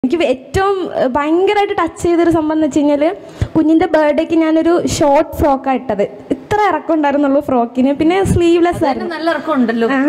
എനിക്ക് ഏറ്റവും ഏഹ്, ഭയങ്കരമായിട്ട് ടച്ച് ചെയ്തൊരു സംഭവം എന്ന് വെച്ച് കഴിഞ്ഞാൽ കുഞ്ഞിൻ്റെ ബർത്ത്ഡേക്ക് ഞാനൊരു ഷോർട്ട് ഫ്രോക്കാണ് ഇട്ടത് ഇത്ര ഇറക്കം ഉണ്ടായിരുന്നുള്ളൂ ഫ്രോക്കിന് പിന്നെ സ്ലീവ്ലെസ് ആയിരുന്നു നല്ല ഇറക്കം ഉണ്ടല്ലോ ആ.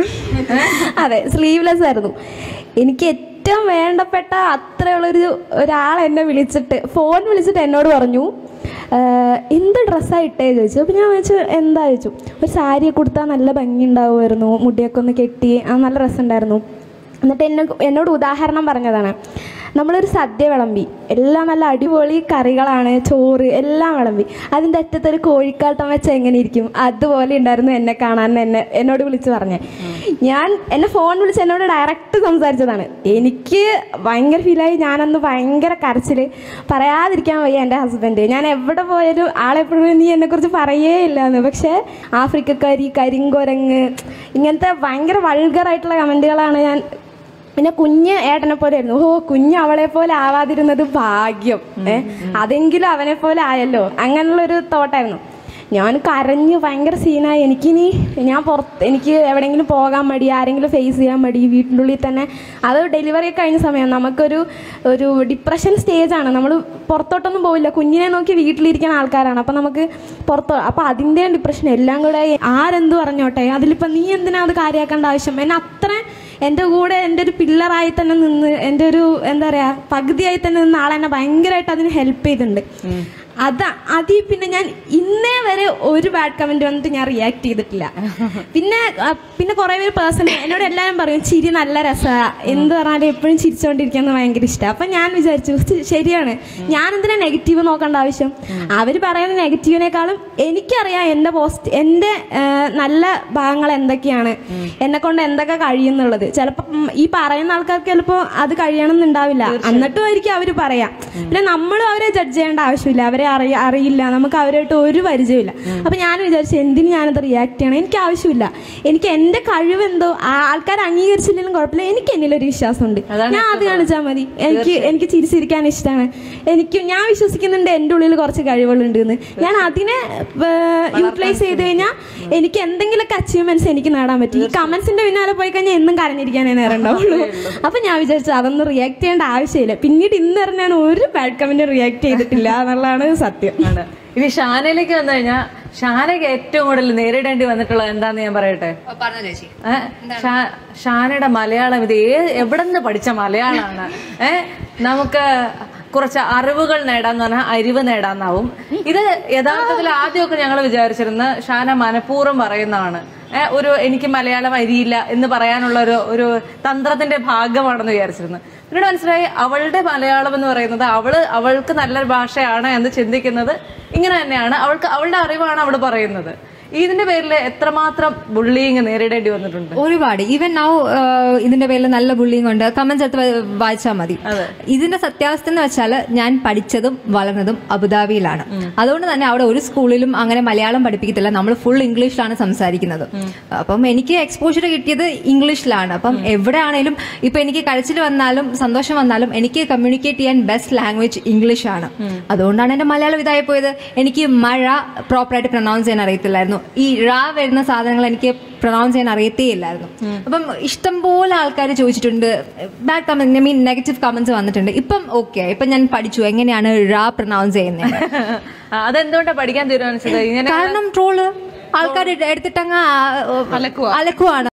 അതെ സ്ലീവ്ലെസ് ആയിരുന്നു എനിക്ക് ഏറ്റവും വേണ്ടപ്പെട്ട അത്രയുള്ളൊരു ഒരാൾ എന്നെ വിളിച്ചിട്ട് ഫോൺ വിളിച്ചിട്ട് എന്നോട് പറഞ്ഞു "ആഹ്, എന്ത് ഡ്രസ്സാണ് ഇട്ടേ ചോദിച്ചു അപ്പോൾ ഞാൻ ചോദിച്ചു എന്താ ചോദിച്ചു ഒരു സാരിയൊക്കെ കൊടുത്താൽ നല്ല ഭംഗി ഉണ്ടാവുമായിരുന്നു മുടിയൊക്കെ ഒന്ന് കെട്ടി ആ നല്ല രസമുണ്ടായിരുന്നു എന്നിട്ട് എന്നെ എന്നോട് ഉദാഹരണം പറഞ്ഞതാണ് നമ്മളൊരു സദ്യ വിളമ്പി എല്ലാം നല്ല അടിപൊളി കറികളാണ് ചോറ് എല്ലാം വിളമ്പി അതിൻ്റെ അറ്റത്തൊരു കോഴിക്കാട്ടം വെച്ച് എങ്ങനെ ഇരിക്കും അതുപോലെ ഉണ്ടായിരുന്നു എന്നെ കാണാൻ എന്നെ എന്നോട് വിളിച്ച് പറഞ്ഞേ ഞാൻ എന്നെ ഫോൺ വിളിച്ച് എന്നോട് ഡയറക്റ്റ് സംസാരിച്ചതാണ് എനിക്ക് ഭയങ്കര ഫീലായി ഞാനന്ന് ഭയങ്കര കരച്ചിൽ പറയാതിരിക്കാൻ വയ്യ എൻ്റെ ഹസ്ബൻഡ് ഞാൻ എവിടെ പോയാലും ആളെപ്പോഴും നീ എന്നെക്കുറിച്ച് പറയേ ഇല്ലാന്ന് പക്ഷേ ആഫ്രിക്കക്കാരി കരിങ്കുരങ്ങ് ഇങ്ങനത്തെ ഭയങ്കര വൾഗറായിട്ടുള്ള കമൻറ്റുകളാണ് ഞാൻ പിന്നെ കുഞ്ഞ് ഏട്ടനെ പോലെ ആയിരുന്നു ഓ കുഞ്ഞ് അവളെ പോലെ ആവാതിരുന്നത് ഭാഗ്യം ഏ അതെങ്കിലും അവനെ പോലെ ആയല്ലോ അങ്ങനെയുള്ളൊരു തോട്ടായിരുന്നു ഞാൻ കരഞ്ഞ് ഭയങ്കര സീനായി എനിക്കിനി ഞാൻ പുറത്ത് എനിക്ക് എവിടെയെങ്കിലും പോകാൻ മടി ആരെങ്കിലും ഫേസ് ചെയ്യാൻ മടി വീട്ടിൻ്റെ ഉള്ളിൽ തന്നെ അത് ഡെലിവറി ഒക്കെ കഴിഞ്ഞ സമയം നമുക്കൊരു ഒരു ഡിപ്രഷൻ സ്റ്റേജാണ് നമ്മൾ പുറത്തോട്ടൊന്നും പോവില്ല കുഞ്ഞിനെ നോക്കി വീട്ടിലിരിക്കുന്ന ആൾക്കാരാണ് അപ്പം നമുക്ക് പുറത്തോ അപ്പം അതിൻ്റെ ഡിപ്രഷൻ എല്ലാം കൂടെ ആരെന്ത് പറഞ്ഞോട്ടെ അതിലിപ്പം നീ എന്തിനാ അത് കാര്യമാക്കേണ്ട ആവശ്യം എന്നെ അത്ര എൻ്റെ കൂടെ എൻ്റെ ഒരു പില്ലറായി തന്നെ നിന്ന് എൻ്റെ ഒരു എന്താ പറയുക പകുതിയായി തന്നെ നിന്ന് ആളെന്നെ ഭയങ്കരമായിട്ട് അതിന് ഹെൽപ്പ് ചെയ്തിട്ടുണ്ട് അതാ അതിൽ പിന്നെ ഞാൻ ഇന്നേ വരെ ഒരു ബാഡ് കമന്റ് വന്നിട്ട് ഞാൻ റിയാക്ട് ചെയ്തിട്ടില്ല പിന്നെ ആ, പിന്നെ കുറേ പേര് പേഴ്സൺ എന്നോട് എല്ലാവരും പറയും ചിരി നല്ല രസമാണ് എന്ത് പറഞ്ഞാലും എപ്പോഴും ചിരിച്ചുകൊണ്ടിരിക്കുന്നത് ഭയങ്കര ഇഷ്ടമാണ് അപ്പം ഞാൻ വിചാരിച്ചു "ശ- ശരിയാണ് ഞാൻ എന്തിനാ നെഗറ്റീവ് നോക്കേണ്ട ആവശ്യം അവർ പറയുന്ന നെഗറ്റീവിനേക്കാളും എനിക്കറിയാം എൻ്റെ പോസ്റ്റ് എൻ്റെ ആ, നല്ല ഭാഗങ്ങൾ എന്തൊക്കെയാണ് എന്നെ കൊണ്ട് എന്തൊക്കെ കഴിയുന്നുള്ളത് ചിലപ്പോൾ ഈ പറയുന്ന ആൾക്കാർക്ക് ചിലപ്പോൾ അത് കഴിയണമെന്നുണ്ടാവില്ല എന്നിട്ടും ആയിരിക്കും അവർ പറയാം പിന്നെ നമ്മളും അവരെ ജഡ്ജ് ചെയ്യേണ്ട ആവശ്യമില്ല അവരെ അറിയ അറിയില്ല നമുക്ക് അവരായിട്ട് ഒരു പരിചയമില്ല അപ്പൊ ഞാൻ വിചാരിച്ചു എന്തിന് ഞാനത് റിയാക്ട് ചെയ്യണം എനിക്ക് ആവശ്യമില്ല എനിക്ക് എന്റെ കഴിവ് എന്തോ ആൾക്കാർ അംഗീകരിച്ചില്ലെങ്കിലും കുഴപ്പമില്ല എനിക്ക് എന്നിലൊരു വിശ്വാസമുണ്ട് ഞാൻ അത് കാണിച്ചാൽ മതി എനിക്ക് എനിക്ക് ചിരിച്ചിരിക്കാൻ ഇഷ്ടമാണ് എനിക്ക് ഞാൻ വിശ്വസിക്കുന്നുണ്ട് എൻ്റെ ഉള്ളിൽ കുറച്ച് കഴിവുകളുണ്ട് എന്ന് ഞാൻ അതിനെ യൂട്ടിലൈസ് ചെയ്ത് കഴിഞ്ഞാൽ എനിക്ക് എന്തെങ്കിലുമൊക്കെ അച്ചീവ്മെന്റ്സ് എനിക്ക് നേടാൻ പറ്റും ഈ കമന്റ്സിന്റെ പിന്നാലെ പോയി കഴിഞ്ഞാൽ എന്നും കരഞ്ഞിരിക്കാനേ നേരം ഉണ്ടാവുള്ളൂ അപ്പൊ ഞാൻ വിചാരിച്ചു അതൊന്നും റിയാക്ട് ചെയ്യേണ്ട ആവശ്യമില്ല പിന്നീട് ഇന്ന് വരെ ഞാൻ ഒരു ബാഡ് കമന്റ് റിയാക്ട് ചെയ്തിട്ടില്ല എന്നുള്ളതാണ് സത്യം ആണ് ഇനി ഷാനയിലേക്ക് വന്നു കഴിഞ്ഞാൽ ഷാനയ്ക്ക് ഏറ്റവും കൂടുതൽ നേരിടേണ്ടി വന്നിട്ടുള്ളത് എന്താന്ന് ഞാൻ പറയട്ടെ പറഞ്ഞ ചേച്ചി ഏ? ഷാ- ഷാനയുടെ മലയാളം ഇത് ഏ എവിടെ നിന്ന് പഠിച്ച മലയാളമാണ് ഏ നമുക്ക് കുറച്ച് അറിവുകൾ നേടാന്ന് പറഞ്ഞാൽ അറിവ് നേടാന്നാവും ഇത് യഥാർത്ഥത്തിൽ ആദ്യമൊക്കെ ഞങ്ങൾ വിചാരിച്ചിരുന്ന ഷാന മനഃപൂർവ്വം പറയുന്നതാണ് ഏ, ഒരു എനിക്ക് മലയാളം അരിയില്ല എന്ന് പറയാനുള്ള ഒരു ഒരു തന്ത്രത്തിന്റെ ഭാഗമാണെന്ന് വിചാരിച്ചിരുന്നു പിന്നീട് മനസ്സിലായി അവളുടെ മലയാളം എന്ന് പറയുന്നത് അവള് അവൾക്ക് നല്ലൊരു ഭാഷയാണ് എന്ന് ചിന്തിക്കുന്നത് ഇങ്ങനെ തന്നെയാണ് അവൾക്ക് അവളുടെ അറിവാണ് അവൾ പറയുന്നത് ഇതിന്റെ പേരിൽ എത്രമാത്രം ബുള്ളിങ് നേരിടേണ്ടി വന്നിട്ടുണ്ട് ഒരുപാട് ഈവൻ നൗ ഇതിന്റെ പേരിൽ നല്ല ബുള്ളിങ് ഉണ്ട് കമന്റ്സ് എടുത്ത് വാ- വായിച്ചാൽ മതി ഇതിന്റെ സത്യാവസ്ഥ എന്ന് വെച്ചാൽ ഞാൻ പഠിച്ചതും വളർന്നതും അബുദാബിയിലാണ് അതുകൊണ്ട് തന്നെ അവിടെ ഒരു സ്കൂളിലും അങ്ങനെ മലയാളം പഠിപ്പിക്കത്തില്ല നമ്മൾ ഫുൾ ഇംഗ്ലീഷിലാണ് സംസാരിക്കുന്നത് അപ്പം എനിക്ക് എക്സ്പോഷർ കിട്ടിയത് ഇംഗ്ലീഷിലാണ് അപ്പം എവിടെയാണേലും ഇപ്പൊ എനിക്ക് കരച്ചിൽ വന്നാലും സന്തോഷം വന്നാലും എനിക്ക് കമ്മ്യൂണിക്കേറ്റ് ചെയ്യാൻ ബെസ്റ്റ് ലാംഗ്വേജ് ഇംഗ്ലീഷ് ആണ് അതുകൊണ്ടാണ് എന്റെ മലയാളം ഇതായി പോയത് എനിക്ക് മഴ പ്രോപ്പറായിട്ട് പ്രൊനൗൺസ് ചെയ്യാൻ അറിയത്തില്ലായിരുന്നു ഈ റാ വരുന്ന സാധനങ്ങൾ എനിക്ക് പ്രൊനൗൺസ് ചെയ്യാൻ അറിയത്തേ ഇല്ലായിരുന്നു അപ്പം ഇഷ്ടംപോലെ ആൾക്കാർ ചോദിച്ചിട്ടുണ്ട് bad comment I mean negative comments വന്നിട്ടുണ്ട് ഇപ്പം ഓക്കെ ഇപ്പം ഞാൻ പഠിച്ചു എങ്ങനെയാണ് റാ പ്രൊനൗൺസ് ചെയ്യുന്നത് ആ, അതെന്തുകൊണ്ടാ പഠിക്കാൻ തീരുമാനിച്ചത് ഇങ്ങനെ കാരണം ട്രോള് ആൾക്കാർ എടുത്തിട്ടങ്ങ് അലക്കുവാണ്